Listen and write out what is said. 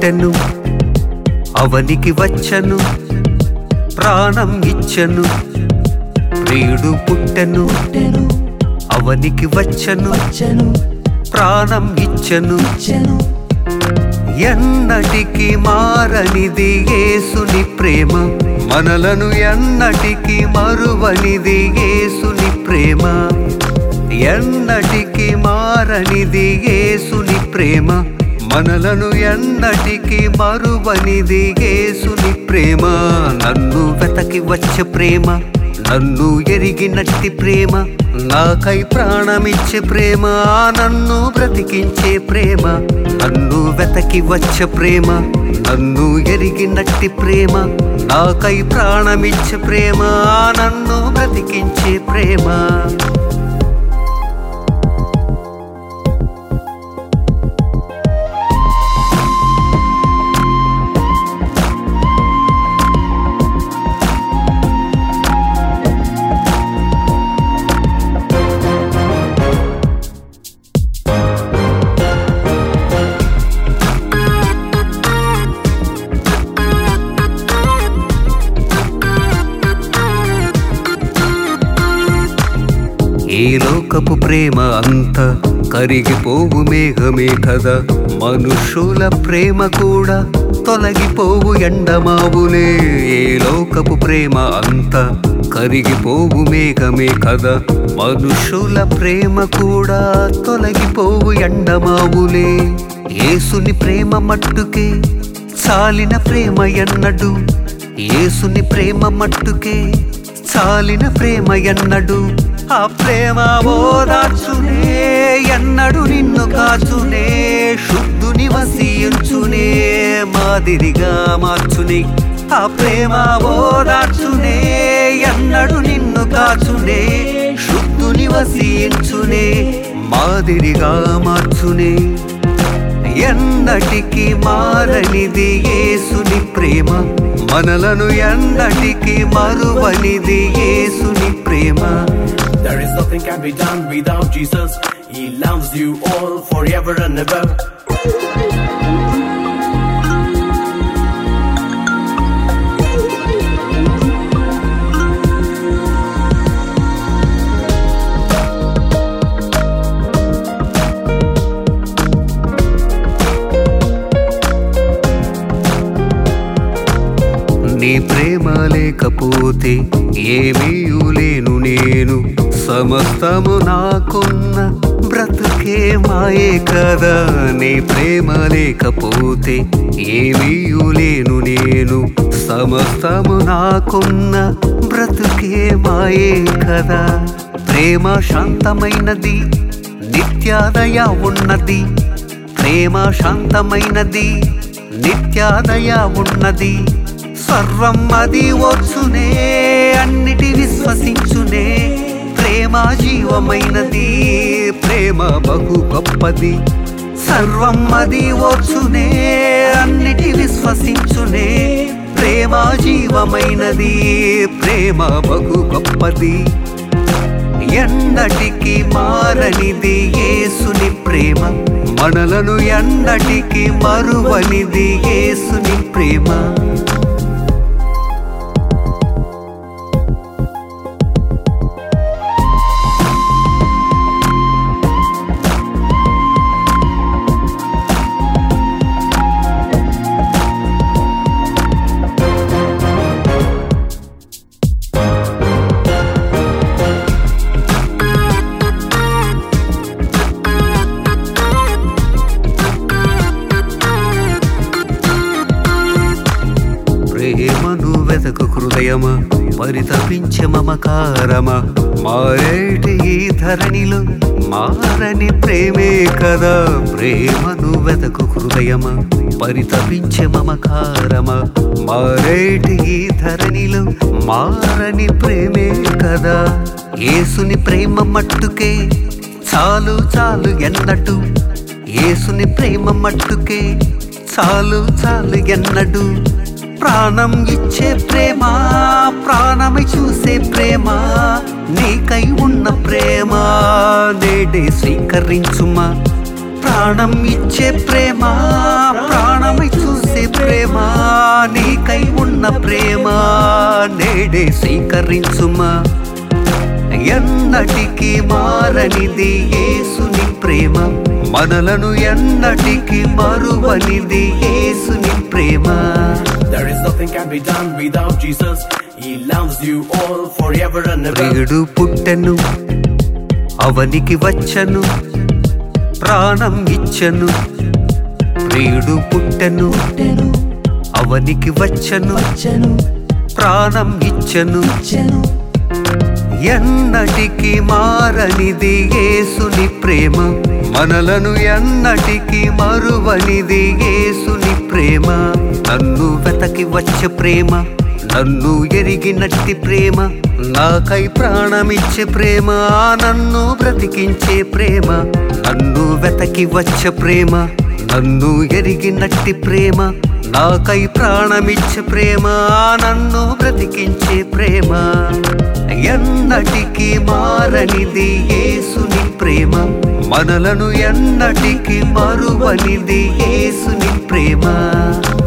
పుట్టెను అవనికి వచ్చను ప్రాణం ఇచ్చను ప్రియుడు పుట్టెను పుట్టెను అవనికి వచ్చను వచ్చెను ప్రాణం ఇచ్చను ఇచ్చెను ఎన్నటికి మారనిది యేసుని ప్రేమ మనలను ఎన్నటికి మరువనిది యేసుని ప్రేమ ఎన్నటికి మారనిది యేసుని ప్రేమ మనలను ఎన్నటికి మరువనిది యేసుని ప్రేమ నన్ను వెతకి వచ్చే ప్రేమ నన్ను ఎరిగినట్టి ప్రేమ నాకై ప్రాణమిచ్చే ప్రేమ నన్ను బ్రతికించే ప్రేమ నన్ను వెతకి వచ్చే ప్రేమ నన్ను ఎరిగినట్టి ప్రేమ నాకై ప్రాణమిచ్చే ప్రేమ నన్ను బ్రతికించే ప్రేమ ఈ లోకపు ప్రేమ అంత కరిగిపోవు మేఘమే కదా మనుషుల ప్రేమ కూడా తొలగిపోవు ఎండమావులే ఏ లోకపు ప్రేమ అంత కరిగిపోవు మేఘమే కదా మనుషుల ప్రేమ కూడా తొలగిపోవు ఎండమావులే యేసుని ప్రేమ మట్టుకే చాలిన ప్రేమ ఎన్నడు యేసుని ప్రేమ మట్టుకే చాలిన ప్రేమ ఎన్నడు ఆ ప్రేమ ఓదార్చునే ఎన్నడు నిన్ను కాచునే శుద్ధుని వసించునే మాదిరిగా మార్చునే ఆ ప్రేమ ఓదార్చునే ఎన్నడు నిన్ను కాచునే శుద్ధుని వసించునే మాదిరిగా మార్చునే ఎన్నటికి మారనిది యేసుని ప్రేమ మనలను ఎన్నటికి మరువనిది యేసుని ప్రేమ There is nothing can be done without Jesus. He loves you all forever and ever. నీ ప్రేమ లేకపోతే ఏమీ లేను నేను సమస్తము నాకున్న బ్రతుకే మాయే కదా నీ ప్రేమ లేకపోతే ఏమీ లేను నేను సమస్తము నాకున్న బ్రతుకే మాయే కదా ప్రేమ శాంతమైనది నిత్యాదయ ఉన్నది ప్రేమ శాంతమైనది నిత్యాదయ ఉన్నది సర్వం అది వచ్చునే అన్నిటి విశ్వసించునే ప్రేమ జీవమైనది ప్రేమ బహు గొప్పది సర్వం అది వచ్చునే అన్నిటి విశ్వసించునే ప్రేమ జీవమైనది ప్రేమ బహు గొప్పది ఎన్నటికి మారనిది యేసుని ప్రేమ మనలను ఎన్నటికి మరువనిది యేసుని ప్రేమ ప్రేమను వెతకు హృదయమా పరితపించే మమకారమా మారేటి ఈ ధరణిలో మారని ప్రేమే కదా ప్రేమను వెతకు హృదయమా పరితపించే మమకారమా మారేటి ఈ ధరణిలో మారని ప్రేమే కదా యేసుని ప్రేమ మట్టుకే చాలు చాలు ఎన్నట్టు యేసుని ప్రేమ మట్టుకే చాలు చాలు ఎన్నడు ప్రాణం ఇచ్చే ప్రేమ ప్రాణమై చూసే ప్రేమ నీకై ఉన్న ప్రేమ నేడే స్వీకరించుమా ప్రాణం ఇచ్చే ప్రేమ ప్రాణమై చూసే ప్రేమ నీకై ఉన్న ప్రేమ నేడే స్వీకరించుమా ఎన్నటికి మారనిది యేసుని ప్రేమ మనలను ఎన్నటికి మరువనిది యేసుని ప్రేమ There is nothing can be done without Jesus. He loves you all forever and ever. ప్రియుడు పుట్టెను అవనికి వచ్చను ప్రాణం ఇచ్చను ప్రియుడు పుట్టెను పుట్టెను అవనికి వచ్చను వచ్చెను ప్రాణం ఇచ్చను ఇచ్చెను ఎన్నటికి మారనిది యేసుని ప్రేమ మనలను ఎన్నటికి మరువనిది యేసుని ప్రేమ నన్ను వెతకి వచ్చే ప్రేమ నన్ను ఎరిగినట్టి ప్రేమ నాకై ప్రాణమిచ్చే ప్రేమ నన్ను బ్రతికించే ప్రేమ నన్ను వెతకి వచ్చే ప్రేమ నన్ను ఎరిగినట్టి ప్రేమ నాకై ప్రాణమిచ్చే ప్రేమ నన్ను బ్రతికించే ప్రేమ ఎన్నటికి మారనిది యేసుని ప్రేమ మనలను ఎన్నటికి మరువనిది యేసుని ప్రేమ